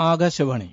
ആകാശവാണി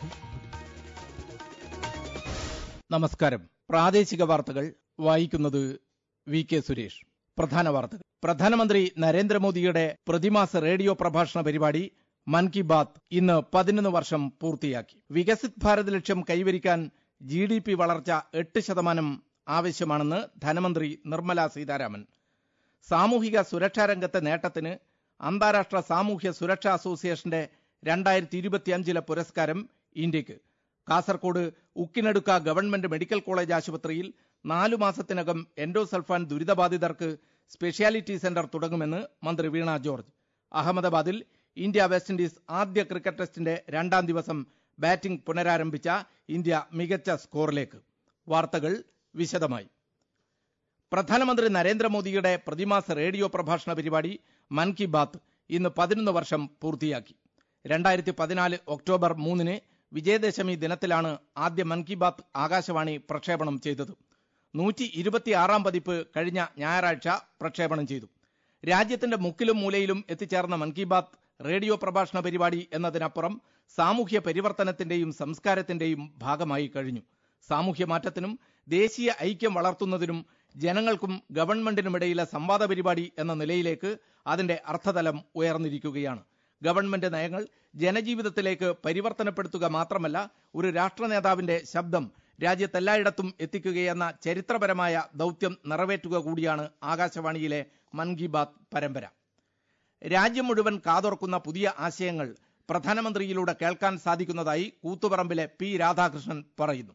നമസ്കാരം പ്രാദേശിക വാർത്തകൾ വായിക്കുന്നത് വി കെ സുരേഷ് പ്രധാന വാർത്തകൾ പ്രധാനമന്ത്രി നരേന്ദ്രമോദിയുടെ പ്രതിമാസ റേഡിയോ പ്രഭാഷണ പരിപാടി മൻ കി ബാത്ത് ഇന്ന് പതിനൊന്ന് വർഷം പൂർത്തിയാക്കി വികസിത് ഭാരത് ലക്ഷ്യം കൈവരിക്കാൻ ജി ഡി പി വളർച്ച എട്ട് ശതമാനം ആവശ്യമാണെന്ന് ധനമന്ത്രി നിർമ്മല സീതാരാമൻ സാമൂഹിക സുരക്ഷാ രംഗത്തെ നേട്ടത്തിന് അന്താരാഷ്ട്ര സാമൂഹ്യ സുരക്ഷാ അസോസിയേഷന്റെ രണ്ടായിരത്തി ഇരുപത്തിയഞ്ചിലെ പുരസ്കാരം ഇന്ത്യക്ക് Kasaragod Ukkinadka government medical college ആശുപത്രിയിൽ നാലു മാസത്തിനകം എൻഡോസൾഫാൻ ദുരിതബാധിതർക്ക് സ്പെഷ്യാലിറ്റി സെന്റർ തുടങ്ങുമെന്ന് മന്ത്രി വീണ ജോർജ് അഹമ്മദാബാദിൽ ഇന്ത്യ വെസ്റ്റ് ഇൻഡീസ് ആദ്യ ക്രിക്കറ്റ് ടെസ്റ്റിന്റെ രണ്ടാം ദിവസം ബാറ്റിംഗ് പുനരാരംഭിച്ച ഇന്ത്യ മികച്ച സ്കോറിലേക്ക് വാർത്തകൾ വിശദമായി പ്രധാനമന്ത്രി നരേന്ദ്രമോദിയുടെ പ്രതിമാസ റേഡിയോ പ്രഭാഷണ പരിപാടി മൻ കി ബാത്ത് ഇന്ന് പതിനൊന്ന് വർഷം പൂർത്തിയാക്കി രണ്ടായിരത്തി പതിനാല് ഒക്ടോബർ മൂന്നിന് വിജയദശമി ദിനത്തിലാണ് ആദ്യ മൻ കി ബാത്ത് ആകാശവാണി പ്രക്ഷേപണം ചെയ്തത് നൂറ്റി ഇരുപത്തിയാറാം പതിപ്പ് കഴിഞ്ഞ ഞായറാഴ്ച പ്രക്ഷേപണം ചെയ്തു രാജ്യത്തിന്റെ മുക്കിലും മൂലയിലും എത്തിച്ചേർന്ന മൻ കി ബാത്ത് റേഡിയോ പ്രഭാഷണ പരിപാടി എന്നതിനപ്പുറം സാമൂഹ്യ പരിവർത്തനത്തിന്റെയും സംസ്കാരത്തിന്റെയും ഭാഗമായി കഴിഞ്ഞു സാമൂഹ്യ മാറ്റത്തിനും ദേശീയ ഐക്യം വളർത്തുന്നതിനും ജനങ്ങൾക്കും ഗവൺമെന്റിനുമിടയിലെ സംവാദ പരിപാടി എന്ന നിലയിലേക്ക് അതിന്റെ അർത്ഥതലം ഉയർന്നിരിക്കുകയാണ് ഗവൺമെന്റ് നയങ്ങൾ ജനജീവിതത്തിലേക്ക് പരിവർത്തനപ്പെടുത്തുക മാത്രമല്ല ഒരു രാഷ്ട്ര നേതാവിന്റെ ശബ്ദം രാജ്യത്തെല്ലായിടത്തും എത്തിക്കുകയെന്ന ചരിത്രപരമായ ദൗത്യം നിറവേറ്റുക കൂടിയാണ് ആകാശവാണിയിലെ മൻ കി ബാത്ത് പരമ്പര രാജ്യം മുഴുവൻ കാതോർക്കുന്ന പുതിയ ആശയങ്ങൾ പ്രധാനമന്ത്രിയിലൂടെ കേൾക്കാൻ സാധിക്കുന്നതായി കൂത്തുപറമ്പിലെ പി രാധാകൃഷ്ണൻ പറയുന്നു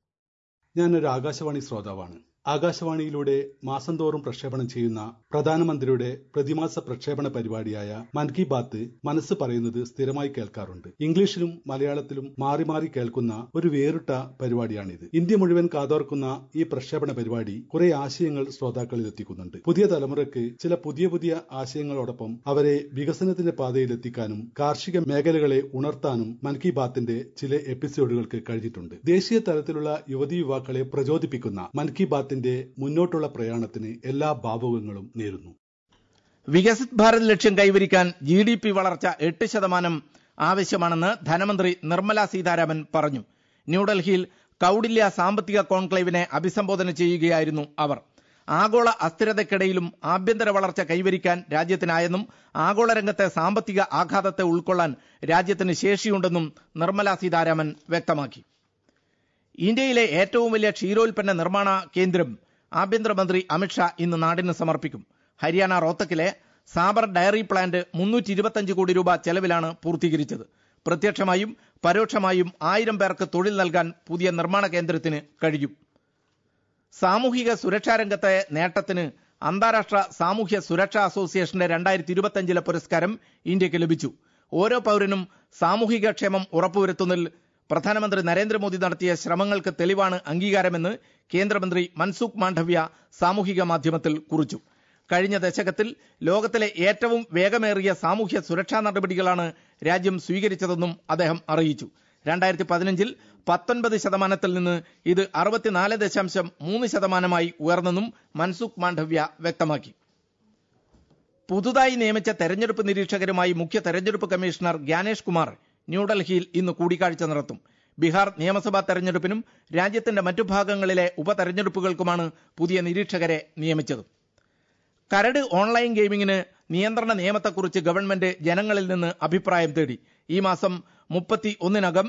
ഞാനൊരു ആകാശവാണി ശ്രോതാവാണ് ആകാശവാണിയിലൂടെ മാസം തോറും പ്രക്ഷേപണം ചെയ്യുന്ന പ്രധാനമന്ത്രിയുടെ പ്രതിമാസ പ്രക്ഷേപണ പരിപാടിയായ മൻ കി ബാത്ത് മനസ്സ് പറയുന്നത് സ്ഥിരമായി കേൾക്കാറുണ്ട് ഇംഗ്ലീഷിലും മലയാളത്തിലും മാറി മാറി കേൾക്കുന്ന ഒരു വേറിട്ട പരിപാടിയാണിത് ഇന്ത്യ മുഴുവൻ കാതോർക്കുന്ന ഈ പ്രക്ഷേപണ പരിപാടി കുറെ ആശയങ്ങൾ ശ്രോതാക്കളിൽ എത്തിക്കുന്നുണ്ട് പുതിയ തലമുറയ്ക്ക് ചില പുതിയ പുതിയ ആശയങ്ങളോടൊപ്പം അവരെ വികസനത്തിന്റെ പാതയിൽ എത്തിക്കാനും കാർഷിക മേഖലകളെ ഉണർത്താനും മൻ കി ബാത്തിന്റെ ചില എപ്പിസോഡുകൾക്ക് കഴിഞ്ഞിട്ടുണ്ട് ദേശീയ തലത്തിലുള്ള യുവതി യുവാക്കളെ പ്രചോദിപ്പിക്കുന്ന മൻ കി ബാത്തിന്റെ മുന്നോട്ടുള്ള പ്രയാണത്തിന് എല്ലാ ഭാവുകങ്ങളും നേരുന്നു വികസിത് ഭാരത് ലക്ഷ്യം കൈവരിക്കാൻ ജി ഡി പി വളർച്ച എട്ട് ശതമാനം ആവശ്യമാണെന്ന് ധനമന്ത്രി നിർമ്മല സീതാരാമൻ പറഞ്ഞു ന്യൂഡൽഹിയിൽ കൌടില്യ സാമ്പത്തിക കോൺക്ലേവിനെ അഭിസംബോധന ചെയ്യുകയായിരുന്നു അവർ ആഗോള അസ്ഥിരതയ്ക്കിടയിലും ആഭ്യന്തര വളർച്ച കൈവരിക്കാൻ രാജ്യത്തിനായെന്നും ആഗോള രംഗത്തെ സാമ്പത്തിക ആഘാതത്തെ ഉൾക്കൊള്ളാൻ രാജ്യത്തിന് ശേഷിയുണ്ടെന്നും നിർമ്മല സീതാരാമൻ വ്യക്തമാക്കി ഇന്ത്യയിലെ ഏറ്റവും വലിയ ക്ഷീരോൽപ്പന്ന നിർമ്മാണ കേന്ദ്രം ആഭ്യന്തരമന്ത്രി അമിത്ഷാ ഇന്ന് നാടിന് സമർപ്പിക്കും ഹരിയാന റോത്തക്കിലെ സാബർ ഡയറി പ്ലാന്റ് മുന്നൂറ്റി ഇരുപത്തഞ്ച് കോടി രൂപ ചെലവിലാണ് പൂർത്തീകരിച്ചത് പ്രത്യക്ഷമായും പരോക്ഷമായും ആയിരം പേർക്ക് തൊഴിൽ നൽകാൻ പുതിയ നിർമ്മാണ കേന്ദ്രത്തിന് കഴിയും സാമൂഹിക സുരക്ഷാ രംഗത്തെ നേട്ടത്തിന് അന്താരാഷ്ട്ര സാമൂഹ്യ സുരക്ഷാ അസോസിയേഷന്റെ രണ്ടായിരത്തി ഇരുപത്തിയഞ്ചിലെ പുരസ്കാരം ഇന്ത്യക്ക് ലഭിച്ചു ഓരോ പൌരനും സാമൂഹിക ക്ഷേമം ഉറപ്പുവരുത്തുന്നതിൽ പ്രധാനമന്ത്രി നരേന്ദ്രമോദി നടത്തിയ ശ്രമങ്ങൾക്ക് തെളിവാണ് അംഗീകാരമെന്ന് കേന്ദ്രമന്ത്രി മൻസുഖ് മാണ്ഡവ്യ സാമൂഹിക മാധ്യമത്തിൽ കുറിച്ചു കഴിഞ്ഞ ദശകത്തിൽ ലോകത്തിലെ ഏറ്റവും വേഗമേറിയ സാമൂഹ്യ സുരക്ഷാ നടപടികളാണ് രാജ്യം സ്വീകരിച്ചതെന്നും അദ്ദേഹം അറിയിച്ചു രണ്ടായിരത്തി പതിനഞ്ചിൽ പത്തൊൻപത് ശതമാനത്തിൽ നിന്ന് ഇത് അറുപത്തിനാല് ദശാംശം മൂന്ന് ശതമാനമായി ഉയർന്നെന്നും മൻസുഖ് മാണ്ഡവ്യ വ്യക്തമാക്കി പുതുതായി നിയമിച്ച തെരഞ്ഞെടുപ്പ് നിരീക്ഷകരുമായി മുഖ്യ തെരഞ്ഞെടുപ്പ് കമ്മീഷണർ ഗ്യാനേഷ് കുമാർ ന്യൂഡൽഹിയിൽ ഇന്ന് കൂടിക്കാഴ്ച നടത്തും ബീഹാർ നിയമസഭാ തെരഞ്ഞെടുപ്പിനും രാജ്യത്തിന്റെ മറ്റു ഭാഗങ്ങളിലെ ഉപതെരഞ്ഞെടുപ്പുകൾക്കുമാണ് പുതിയ നിരീക്ഷകരെ നിയമിച്ചത് കരട് ഓൺലൈൻ ഗെയിമിംഗിന് നിയന്ത്രണ നിയമത്തെക്കുറിച്ച് ഗവൺമെന്റ് ജനങ്ങളിൽ നിന്ന് അഭിപ്രായം തേടി ഈ മാസം മുപ്പത്തി ഒന്നിനകം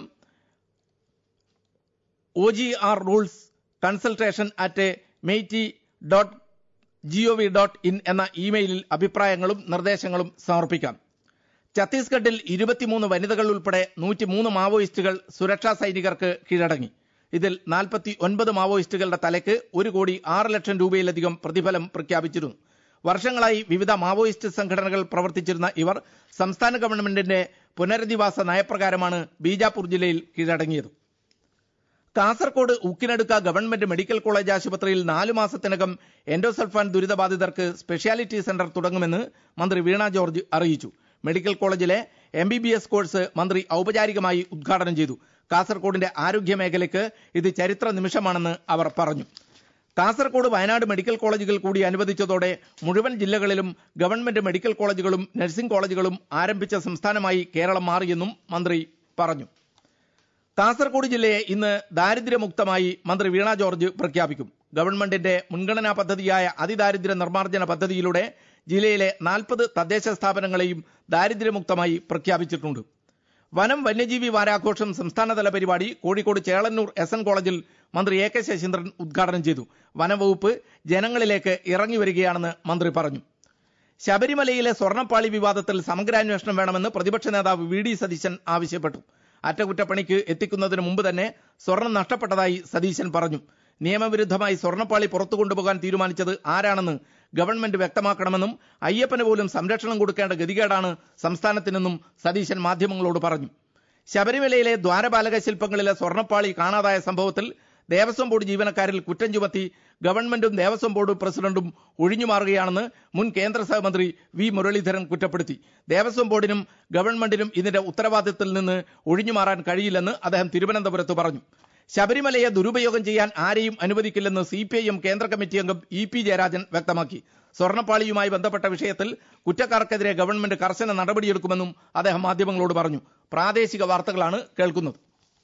O G R rules consultation at MeitY dot gov dot in എന്ന ഇമെയിലിൽ അഭിപ്രായങ്ങളും നിർദ്ദേശങ്ങളും സമർപ്പിക്കാം ഛത്തീസ്ഗഡിൽ ഇരുപത്തിമൂന്ന് വനിതകൾ ഉൾപ്പെടെ നൂറ്റിമൂന്ന് മാവോയിസ്റ്റുകൾ സുരക്ഷാ സൈനികർക്ക് കീഴടങ്ങി ഇതിൽ നാൽപ്പത്തി ഒൻപത് മാവോയിസ്റ്റുകളുടെ തലയ്ക്ക് ഒരു കോടി ആറ് ലക്ഷം രൂപയിലധികം പ്രതിഫലം പ്രഖ്യാപിച്ചിരുന്നു വർഷങ്ങളായി വിവിധ മാവോയിസ്റ്റ് സംഘടനകൾ പ്രവർത്തിച്ചിരുന്ന ഇവർ സംസ്ഥാന ഗവൺമെന്റിന്റെ പുനരധിവാസ നയപ്രകാരമാണ് ബീജാപൂർ ജില്ലയിൽ കീഴടങ്ങിയത് Kasaragod Ukkinadka government medical college ആശുപത്രിയിൽ നാലു മാസത്തിനകം എൻഡോസൾഫാൻ ദുരിതബാധിതർക്ക് സ്പെഷ്യാലിറ്റി സെന്റർ തുടങ്ങുമെന്ന് മന്ത്രി വീണ ജോർജ് അറിയിച്ചു മെഡിക്കൽ കോളേജിലെ M B B S course മന്ത്രി ഔപചാരികമായി ഉദ്ഘാടനം ചെയ്തു കാസർകോടിന്റെ ആരോഗ്യ മേഖലയ്ക്ക് ഇത് ചരിത്ര നിമിഷമാണെന്ന് അവർ പറഞ്ഞു കാസർകോട് വയനാട് മെഡിക്കൽ കോളേജുകൾ കൂടി അനുവദിച്ചതോടെ മുഴുവൻ ജില്ലകളിലും ഗവൺമെന്റ് മെഡിക്കൽ കോളേജുകളും നഴ്സിംഗ് കോളേജുകളും ആരംഭിച്ച സംസ്ഥാനമായി കേരളം മാറിയെന്നും മന്ത്രി പറഞ്ഞു കാസർഗോഡ് ജില്ലയെ ഇന്ന് ദാരിദ്ര്യമുക്തമായി മന്ത്രി വീണ ജോർജ് പ്രഖ്യാപിക്കും ഗവൺമെന്റിന്റെ മുൻഗണനാ പദ്ധതിയായ അതിദാരിദ്ര്യ നിർമ്മാർജ്ജന പദ്ധതിയിലൂടെ ജില്ലയിലെ നാൽപ്പത് തദ്ദേശ സ്ഥാപനങ്ങളെയും ദാരിദ്ര്യമുക്തമായി പ്രഖ്യാപിച്ചിട്ടുണ്ട് വനം വന്യജീവി വാരാഘോഷം സംസ്ഥാനതല പരിപാടി കോഴിക്കോട് ചേളന്നൂർ എസ് എൻ കോളേജിൽ മന്ത്രി എ കെ ശശീന്ദ്രൻ ഉദ്ഘാടനം ചെയ്തു വനംവകുപ്പ് ജനങ്ങളിലേക്ക് ഇറങ്ങി വരികയാണെന്ന് മന്ത്രി പറഞ്ഞു ശബരിമലയിലെ സ്വർണ്ണപ്പാളി വിവാദത്തിൽ സമഗ്രാന്വേഷണം വേണമെന്ന് പ്രതിപക്ഷ നേതാവ് വി ഡി സതീശൻ ആവശ്യപ്പെട്ടു അറ്റകുറ്റപ്പണിക്ക് എത്തിക്കുന്നതിന് മുമ്പ് തന്നെ സ്വർണം നഷ്ടപ്പെട്ടതായി സതീശൻ പറഞ്ഞു നിയമവിരുദ്ധമായി സ്വർണ്ണപ്പാളി പുറത്തു കൊണ്ടുപോകാൻ തീരുമാനിച്ചത് ആരാണെന്ന് ഗവൺമെന്റ് വ്യക്തമാക്കണമെന്നും അയ്യപ്പന് പോലും സംരക്ഷണം കൊടുക്കേണ്ട ഗതികേടാണ് സംസ്ഥാനത്തിനെന്നും സതീശൻ മാധ്യമങ്ങളോട് പറഞ്ഞു ശബരിമലയിലെ ദ്വാരപാലക ശില്പങ്ങളിലെ സ്വർണ്ണപ്പാളി കാണാതായ സംഭവത്തിൽ ദേവസ്വം ബോർഡ് ജീവനക്കാരിൽ കുറ്റം ചുമത്തി ഗവൺമെന്റും ദേവസ്വം ബോർഡ് പ്രസിഡന്റും ഒഴിഞ്ഞുമാറുകയാണെന്ന് മുൻ കേന്ദ്ര സഹമന്ത്രി വി മുരളീധരൻ കുറ്റപ്പെടുത്തി ദേവസ്വം ബോർഡിനും ഗവൺമെന്റിനും ഇതിന്റെ ഉത്തരവാദിത്തത്തിൽ നിന്ന് ഒഴിഞ്ഞുമാറാൻ കഴിയില്ലെന്ന് അദ്ദേഹം തിരുവനന്തപുരത്ത് പറഞ്ഞു ശബരിമലയെ ദുരുപയോഗം ചെയ്യാൻ ആരെയും അനുവദിക്കില്ലെന്ന് സി പി ഐ എം കേന്ദ്ര കമ്മിറ്റി അംഗം ഇ പി ജയരാജൻ വ്യക്തമാക്കി സ്വർണ്ണപ്പാളിയുമായി ബന്ധപ്പെട്ട വിഷയത്തിൽ കുറ്റക്കാർക്കെതിരെ ഗവൺമെന്റ് കർശന നടപടിയെടുക്കുമെന്നും അദ്ദേഹം മാധ്യമങ്ങളോട് പറഞ്ഞു പ്രാദേശിക വാർത്തകളാണ് കേൾക്കുന്നത്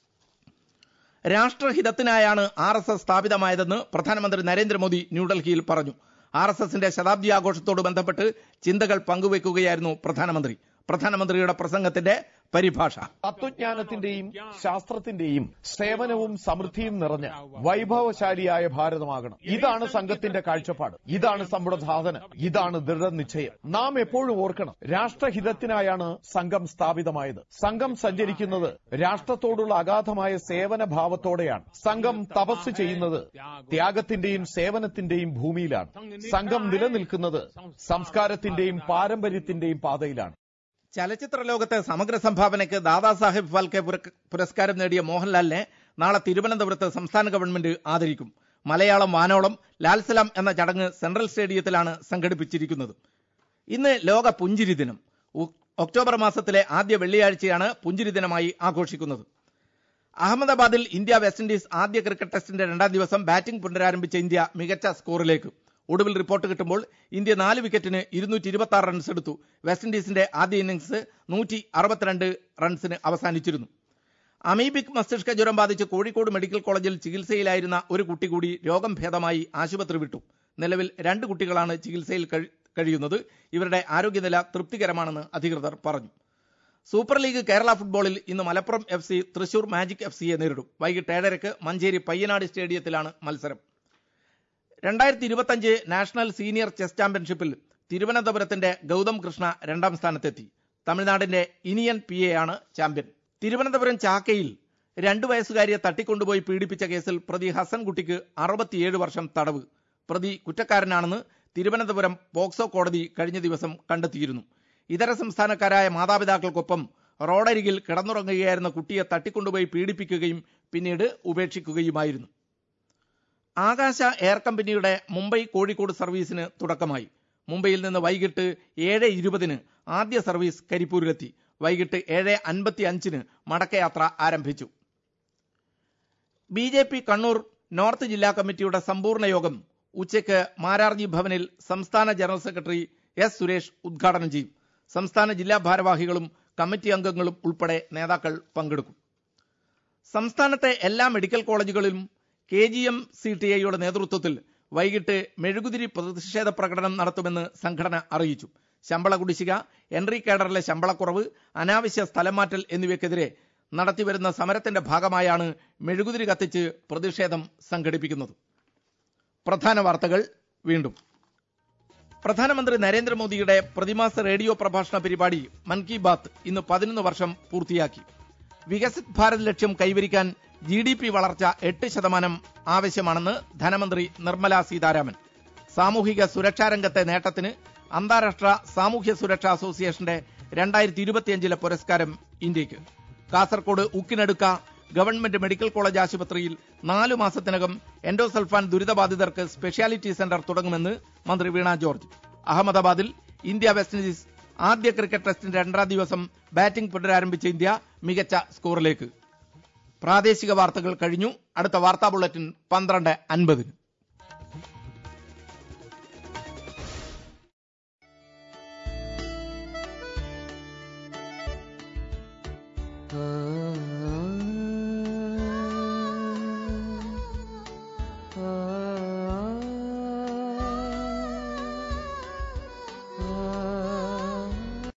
രാഷ്ട്രഹിതത്തിനായാണ് ആർ എസ് എസ് സ്ഥാപിതമായതെന്ന് പ്രധാനമന്ത്രി നരേന്ദ്രമോദി ന്യൂഡൽഹിയിൽ പറഞ്ഞു ആർ എസ് എസിന്റെ ശതാബ്ദി ആഘോഷത്തോട് ബന്ധപ്പെട്ട് ചിന്തകൾ പങ്കുവെക്കുകയായിരുന്നു പ്രധാനമന്ത്രി പ്രധാനമന്ത്രിയുടെ പ്രസംഗത്തിന്റെ പരിഭാഷ തത്വജ്ഞാനത്തിന്റെയും ശാസ്ത്രത്തിന്റെയും സേവനവും സമൃദ്ധിയും നിറഞ്ഞ വൈഭവശാലിയായ ഭാരതമാകണം ഇതാണ് സംഘത്തിന്റെ കാഴ്ചപ്പാട് ഇതാണ് നമ്മുടെ സാധന ഇതാണ് ദൃഢനിശ്ചയം നാം എപ്പോഴും ഓർക്കണം രാഷ്ട്രഹിതത്തിനായാണ് സംഘം സ്ഥാപിതമായത് സംഘം സഞ്ചരിക്കുന്നത് രാഷ്ട്രത്തോടുള്ള അഗാധമായ സേവന ഭാവത്തോടെയാണ് സംഘം തപസ് ചെയ്യുന്നത് ത്യാഗത്തിന്റെയും സേവനത്തിന്റെയും ഭൂമിയിലാണ് സംഘം നിലനിൽക്കുന്നത് സംസ്കാരത്തിന്റെയും പാരമ്പര്യത്തിന്റെയും പാതയിലാണ് ചലച്ചിത്ര ലോകത്തെ സമഗ്ര സംഭാവനയ്ക്ക് ദാദാസാഹിബ് ഫാൽക്കെ പുര- പുരസ്കാരം നേടിയ മോഹൻലാലിനെ നാളെ തിരുവനന്തപുരത്ത് സംസ്ഥാന ഗവൺമെന്റ് ആദരിക്കും മലയാളം വാനോളം ലാൽസലാം എന്ന ചടങ്ങ് സെൻട്രൽ സ്റ്റേഡിയത്തിലാണ് സംഘടിപ്പിച്ചിരിക്കുന്നത് ഇന്ന് ലോക പുഞ്ചിരി ദിനം ഒ- ഒക്ടോബർ മാസത്തിലെ ആദ്യ വെള്ളിയാഴ്ചയാണ് പുഞ്ചിരി ദിനമായി ആഘോഷിക്കുന്നത് അഹമ്മദാബാദിൽ ഇന്ത്യ വെസ്റ്റ് ഇൻഡീസ് ആദ്യ ക്രിക്കറ്റ് ടെസ്റ്റിന്റെ രണ്ടാം ദിവസം ബാറ്റിംഗ് പുനരാരംഭിച്ച ഇന്ത്യ മികച്ച സ്കോറിലേക്ക് ഒടുവിൽ റിപ്പോർട്ട് കിട്ടുമ്പോൾ ഇന്ത്യ നാല് വിക്കറ്റിന് ഇരുന്നൂറ്റി ഇരുപത്തി ആറ് റൺസ് എടുത്തു വെസ്റ്റ് ഇൻഡീസിന്റെ ആദ്യ ഇന്നിംഗ്സ് നൂറ്റി അറുപത്തിരണ്ട് റൺസിന് അവസാനിച്ചിരുന്നു അമീബിക് മസ്തിഷ്ക ജ്വരം ബാധിച്ച് കോഴിക്കോട് മെഡിക്കൽ കോളേജിൽ ചികിത്സയിലായിരുന്ന ഒരു കുട്ടി കൂടി രോഗം ഭേദമായി ആശുപത്രി വിട്ടു നിലവിൽ രണ്ട് കുട്ടികളാണ് ചികിത്സയിൽ കഴി- കഴിയുന്നത് ഇവരുടെ ആരോഗ്യനില തൃപ്തികരമാണെന്ന് അധികൃതർ പറഞ്ഞു സൂപ്പർ ലീഗ് കേരള ഫുട്ബോളിൽ ഇന്ന് Malappuram F C Thrissur magic F സിയെ നേരിടും വൈകിട്ട് ഏഴരയ്ക്ക് മഞ്ചേരി പയ്യനാട് സ്റ്റേഡിയത്തിലാണ് മത്സരം രണ്ടായിരത്തി ഇരുപത്തഞ്ച് നാഷണൽ സീനിയർ ചെസ് ചാമ്പ്യൻഷിപ്പിൽ തിരുവനന്തപുരത്തിന്റെ ഗൗതം കൃഷ്ണ രണ്ടാം സ്ഥാനത്തെത്തി തമിഴ്നാടിന്റെ ഇനിയൻ പി എ ആണ് ചാമ്പ്യൻ തിരുവനന്തപുരം ചാക്കയിൽ രണ്ടു വയസ്സുകാരിയെ തട്ടിക്കൊണ്ടുപോയി പീഡിപ്പിച്ച കേസിൽ പ്രതി ഹസൻകുട്ടിക്ക് അറുപത്തിയേഴ് വർഷം തടവ് പ്രതി കുറ്റക്കാരനാണെന്ന് തിരുവനന്തപുരം പോക്സോ കോടതി കഴിഞ്ഞ ദിവസം കണ്ടെത്തിയിരുന്നു ഇതര സംസ്ഥാനക്കാരായ മാതാപിതാക്കൾക്കൊപ്പം റോഡരികിൽ കിടന്നുറങ്ങുകയായിരുന്ന കുട്ടിയെ തട്ടിക്കൊണ്ടുപോയി പീഡിപ്പിക്കുകയും പിന്നീട് ഉപേക്ഷിക്കുകയുമായിരുന്നു ആകാശ എയർ കമ്പനിയുടെ മുംബൈ കോഴിക്കോട് സർവീസിന് തുടക്കമായി മുംബൈയിൽ നിന്ന് വൈകിട്ട് ഏഴ് ഇരുപതിന് ആദ്യ സർവീസ് കരിപ്പൂരിലെത്തി വൈകിട്ട് ഏഴ് അൻപത്തി അഞ്ചിന് മടക്കയാത്ര ആരംഭിച്ചു B J P Kannur north ജില്ലാ കമ്മിറ്റിയുടെ സമ്പൂർണ്ണ യോഗം ഉച്ചയ്ക്ക് മാരാർജി ഭവനിൽ സംസ്ഥാന ജനറൽ സെക്രട്ടറി എസ് സുരേഷ് ഉദ്ഘാടനം ചെയ്യും സംസ്ഥാന ജില്ലാ ഭാരവാഹികളും കമ്മിറ്റി അംഗങ്ങളും ഉൾപ്പെടെ നേതാക്കൾ പങ്കെടുക്കും സംസ്ഥാനത്തെ എല്ലാ മെഡിക്കൽ കോളേജുകളിലും K G M C T ഐയുടെ നേതൃത്വത്തിൽ വൈകിട്ട് മെഴുകുതിരി പ്രതിഷേധ പ്രകടനം നടത്തുമെന്ന് സംഘടന അറിയിച്ചു ശമ്പള കുടിശ്ശിക എൻട്രി കേഡറിലെ ശമ്പളക്കുറവ് അനാവശ്യ സ്ഥലം മാറ്റൽ എന്നിവയ്ക്കെതിരെ നടത്തിവരുന്ന സമരത്തിന്റെ ഭാഗമായാണ് മെഴുകുതിരി കത്തിച്ച് പ്രതിഷേധം സംഘടിപ്പിക്കുന്നത് പ്രധാന വാർത്തകൾ വീണ്ടും പ്രധാനമന്ത്രി നരേന്ദ്രമോദിയുടെ പ്രതിമാസ റേഡിയോ പ്രഭാഷണ പരിപാടി മൻ കി ബാത്ത് ഇന്ന് പതിനൊന്ന് വർഷം പൂർത്തിയാക്കി വികസിത് ഭാരത് ലക്ഷ്യം കൈവരിക്കാൻ ജി ഡി പി വളർച്ച എട്ട് ശതമാനം ആവശ്യമാണെന്ന് ധനമന്ത്രി നിർമ്മല സീതാരാമൻ സാമൂഹിക സുരക്ഷാ രംഗത്തെ നേട്ടത്തിന് അന്താരാഷ്ട്ര സാമൂഹ്യ സുരക്ഷാ അസോസിയേഷന്റെ രണ്ടായിരത്തി ഇരുപത്തിയഞ്ചിലെ പുരസ്കാരം ഇന്ത്യക്ക് Kasaragod Ukkinadka government medical college ആശുപത്രിയിൽ നാലു മാസത്തിനകം എൻഡോസൾഫാൻ ദുരിതബാധിതർക്ക് സ്പെഷ്യാലിറ്റി സെന്റർ തുടങ്ങുമെന്ന് മന്ത്രി വീണ ജോർജ് അഹമ്മദാബാദിൽ ഇന്ത്യ വെസ്റ്റ് ഇൻഡീസ് ആദ്യ ക്രിക്കറ്റ് ടെസ്റ്റിന്റെ രണ്ടാം ദിവസം ബാറ്റിംഗ് പുനരാരംഭിച്ച ഇന്ത്യ മികച്ച സ്കോറിലേക്ക് പ്രാദേശിക വാർത്തകൾ കഴിഞ്ഞു അടുത്ത വാർത്താ ബുള്ളറ്റിൻ പന്ത്രണ്ട് അൻപതിന്